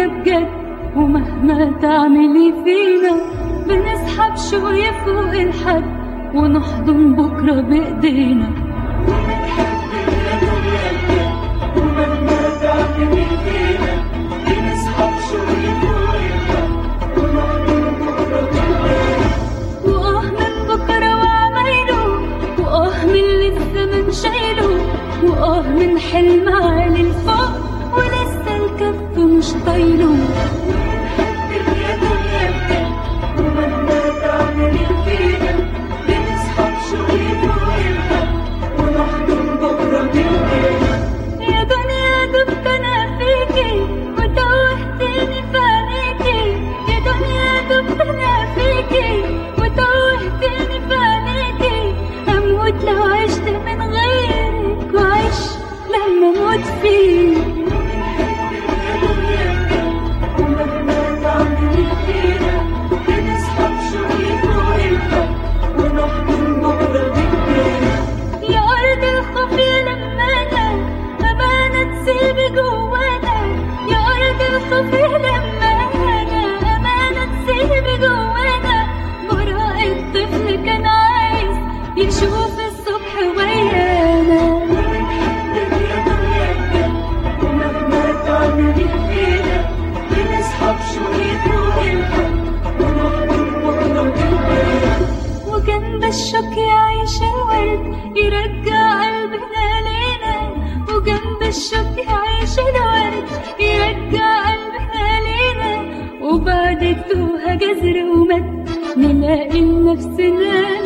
الدنيا بجد ومهما تعملي فينا بنسحب شوية فوق الحد ونحضن بكرة بإيدينا وآه من بكرة وعمايله وآه من لسه من شايله وآه من حلم عالي الفوق ولسه الكف مش طايله يا دنيا دبت انا فيكي وتوهتني في عينيكي يا دنيا دبت انا فيكي وتوهتني في عينيكي اموت لو عشت من غيرك وعيش لما اموت فيك يا أرض الخوف يا لمانا أمانة تسيبي جوانا يا أرض الخوف يا لمانا أمانة تسيبي جوانا براء الطفل كان عايز يشوف الصبح ويانا وجنب الشوك يعيش الورد يرجع قلبنا لينا وجنب الشوك يعيش الورد يرجع قلبنا لينا وبعد التوهة جزر ومد نلاقي نفسنا